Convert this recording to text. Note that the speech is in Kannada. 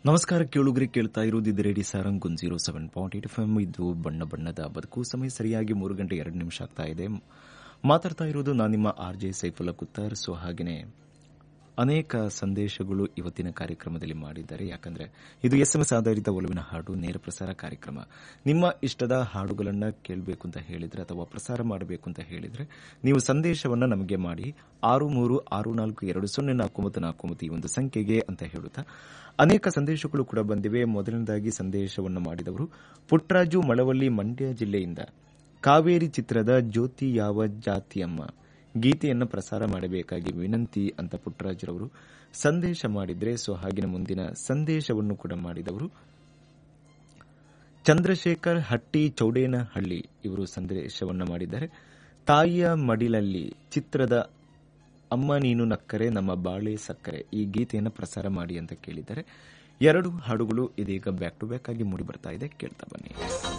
ನಮಸ್ಕಾರ ಕೇಳುಗರಿ ಕೇಳ್ತಾ ಇರೋದು ಇದು radio Sarang one zero seven point eight F M ಇದು ಬಣ್ಣ ಬಣ್ಣದ ಬದುಕು ಸಮಯ ಸರಿಯಾಗಿ ಮೂರು ಗಂಟೆ ಎರಡು ನಿಮಿಷ ಆಗ್ತಾ ಇದೆ ಮಾತಾಡ್ತಾ ಇರೋದು ನಾನು ನಿಮ್ಮ R J Saifulla Kuthar so ಹಾಗೆಯೇ ಅನೇಕ ಸಂದೇಶಗಳು ಇವತ್ತಿನ ಕಾರ್ಯಕ್ರಮದಲ್ಲಿ ಮಾಡಿದ್ದಾರೆ ಯಾಕಂದ್ರೆ ಇದು ಎಸ್ ಎಂಎಸ್ ಆಧಾರಿತ ಒಲವಿನ ಹಾಡು ನೇರ ಪ್ರಸಾರ ಕಾರ್ಯಕ್ರಮ ನಿಮ್ಮ ಇಷ್ಟದ ಹಾಡುಗಳನ್ನು ಕೇಳಬೇಕು ಅಂತ ಹೇಳಿದ್ರೆ ಅಥವಾ ಪ್ರಸಾರ ಮಾಡಬೇಕು ಅಂತ ಹೇಳಿದ್ರೆ ನೀವು ಸಂದೇಶವನ್ನು ನಮಗೆ ಮಾಡಿ ಆರು ಮೂರು ಆರು ನಾಲ್ಕು ಎರಡು ಸೊನ್ನೆ ನಾಲ್ಕು ಒಂಬತ್ತು ನಾಲ್ಕು ಒಂಬತ್ತು ಈ ಒಂದು ಸಂಖ್ಯೆಗೆ ಅಂತ ಹೇಳುತ್ತಾ ಅನೇಕ ಸಂದೇಶಗಳು ಕೂಡ ಬಂದಿವೆ ಮೊದಲನೇದಾಗಿ ಸಂದೇಶವನ್ನು ಮಾಡಿದವರು ಪುಟ್ಟರಾಜು ಮಳವಳ್ಳಿ ಮಂಡ್ಯ ಜಿಲ್ಲೆಯಿಂದ ಕಾವೇರಿ ಚಿತ್ರದ ಜ್ಯೋತಿ ಯಾವ ಜಾತಿಯಮ್ಮ ಗೀತೆಯನ್ನು ಪ್ರಸಾರ ಮಾಡಬೇಕಾಗಿ ವಿನಂತಿ ಅಂತ ಪುಟ್ಟರಾಜರವರು ಸಂದೇಶ ಮಾಡಿದ್ರೆ ಸೊ ಹಾಗಿನ ಮುಂದಿನ ಸಂದೇಶವನ್ನು ಕೂಡ ಮಾಡಿದವರು ಚಂದ್ರಶೇಖರ್ ಹಟ್ಟಿ ಚೌಡೇನಹಳ್ಳಿ ಇವರು ಸಂದೇಶವನ್ನು ಮಾಡಿದ್ದಾರೆ ತಾಯಿಯ ಮಡಿಲಲ್ಲಿ ಚಿತ್ರದ ಅಮ್ಮ ನೀನು ನಕ್ಕರೆ ನಮ್ಮ ಬಾಳೆ ಸಕ್ಕರೆ ಈ ಗೀತೆಯನ್ನು ಪ್ರಸಾರ ಮಾಡಿ ಅಂತ ಕೇಳಿದ್ದಾರೆ ಎರಡು ಹಾಡುಗಳು ಇದೀಗ ಬ್ಯಾಕ್ ಟು ಬ್ಯಾಕ್ ಆಗಿ ಮೂಡಿ ಬರ್ತಾ ಇದೆ ಕೇಳ್ತಾ ಬನ್ನಿ